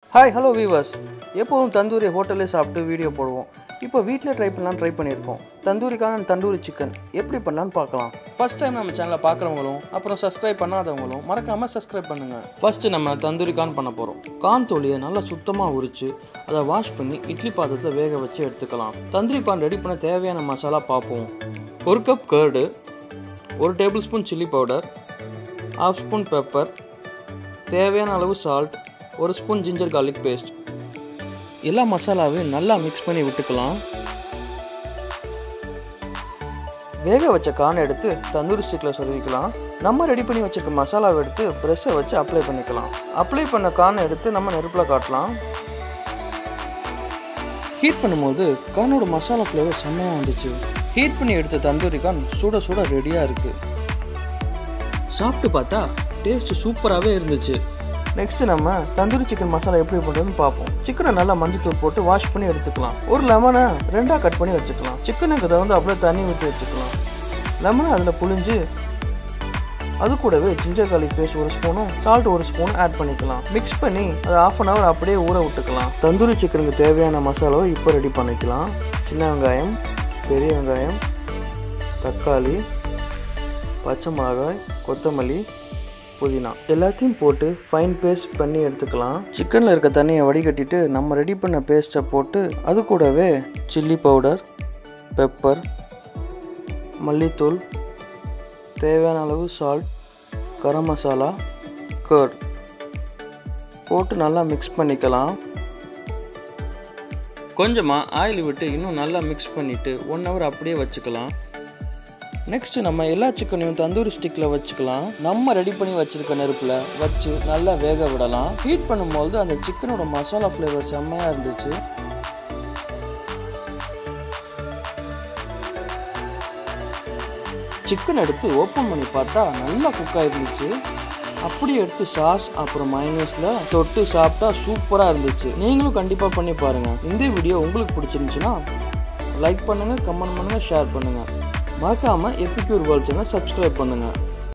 hi hello viewers எப்போதும் தந்தூரி ஹோட்டல்லே சாப்பிட்டு video போடுவோம் இப்போ வீட்டில் ட்ரை பண்ணலாம் ட்ரை பண்ணியிருக்கோம் தந்தூரிக்கான தந்தூரி சிக்கன் எப்படி பண்ணலான்னு பார்க்கலாம் ஃபர்ஸ்ட் டைம் நம்ம சேனலை பார்க்குறவங்களும் அப்புறம் சப்ஸ்கிரைப் பண்ணாதவங்களும் மறக்காமல் சப்ஸ்கிரைப் பண்ணுங்கள் ஃபர்ஸ்ட்டு நம்ம தந்தூரி கான் பண்ண போகிறோம் கான் தோலியை நல்லா சுத்தமாக உரித்து அதை வாஷ் பண்ணி இட்லி பாத்திரத்தில் வேக வச்சு எடுத்துக்கலாம் தந்தூரி கான் ரெடி பண்ண தேவையான மசாலா பார்ப்போம் ஒரு கப் கர்டு ஒரு tablespoon chilli powder half spoon pepper தேவையான அளவு சால்ட் ஒரு ஸ்பூன் ஜிஞ்சர் கார்லிக் பேஸ்ட் எல்லா மசாலாவையும் நல்லா மிக்ஸ் பண்ணி விட்டுக்கலாம் வேக வச்ச கான் எடுத்து தந்தூரி ஸ்டிக்கில் சொருவிக்கலாம் நம்ம ரெடி பண்ணி வச்சிருக்க மசாலாவை எடுத்து ப்ரெஷ்ஷை வச்சு அப்ளை பண்ணிக்கலாம் அப்ளை பண்ண கான் எடுத்து நம்ம நெருப்பில் காட்டலாம் ஹீட் பண்ணும்போது கானோட மசாலா ஃப்ளேவர் செம்மையாக வந்துச்சு ஹீட் பண்ணி எடுத்த தந்தூரி கான் சுட சுட ரெடியாக இருக்குது சாப்பிட்டு பார்த்தா டேஸ்ட் சூப்பராகவே இருந்துச்சு நெக்ஸ்ட் நம்ம தந்தூரி சிக்கன் மசாலா எப்படி பண்ணுறதுன்னு பார்ப்போம் சிக்கனை நல்லா மஞ்சத்தூள் போட்டு வாஷ் பண்ணி எடுத்துக்கலாம் ஒரு லெமனை ரெண்டாக கட் பண்ணி வச்சுக்கலாம் சிக்கனுக்கு தகுந்த அப்படியே தண்ணி ஊற்றி வச்சுக்கலாம் லெமனை அதில் புழிஞ்சு அது கூடவே ஜிஞ்சர் garlic பேஸ்ட் ஒரு ஸ்பூனும் சால்ட் ஒரு ஸ்பூன் ஆட் பண்ணிக்கலாம் மிக்ஸ் பண்ணி அதை ஆஃப் அன் ஹவர் அப்படியே ஊற விட்டுக்கலாம் தந்தூரி சிக்கனுக்கு தேவையான மசாலாவை இப்போ ரெடி பண்ணிக்கலாம் சின்ன வெங்காயம் பெரிய வெங்காயம் தக்காளி பச்சை மிளகாய் கொத்தமல்லி புதினா எல்லாத்தையும் போட்டு ஃபைன் பேஸ்ட் பண்ணி எடுத்துக்கலாம் சிக்கனில் இருக்க தண்ணியை வடிகட்டிட்டு நம்ம ரெடி பண்ண பேஸ்ட்டை போட்டு அது கூடவே சில்லி பவுடர் பெப்பர் மல்லித்தூள் தேவையான அளவு சால்ட் கரம் மசாலா கர்ட் போட்டு நல்லா மிக்ஸ் பண்ணிக்கலாம் கொஞ்சமாக ஆயில் விட்டு இன்னும் நல்லா மிக்ஸ் பண்ணிவிட்டு ஒன் ஹவர் அப்படியே வச்சுக்கலாம் நெக்ஸ்ட் நம்ம எல்லா சிக்கனையும் தந்தூரி ஸ்டிக்கில் வச்சுக்கலாம் நம்ம ரெடி பண்ணி வச்சிருக்க நெருப்பில் வச்சு நல்லா வேக விடலாம் ஹீட் பண்ணும்போது அந்த சிக்கனோட மசாலா ஃப்ளேவர் செம்மையாக இருந்துச்சு சிக்கன் எடுத்து ஓப்பன் பண்ணி பார்த்தா நல்லா குக் ஆயிருந்துச்சு அப்படியே எடுத்து சாஸ் அப்புறம் மைனஸில் தொட்டு சாப்பிட்டா சூப்பராக இருந்துச்சு நீங்களும் கண்டிப்பாக பண்ணி பாருங்கள் இந்த வீடியோ உங்களுக்கு பிடிச்சிருந்துச்சுன்னா லைக் பண்ணுங்கள் கமெண்ட் பண்ணுங்கள் ஷேர் பண்ணுங்கள் மறக்காமல் எப்பிக்யூர் வேர்ல்ட் சேனல் சப்ஸ்கிரைப் பண்ணுங்கள்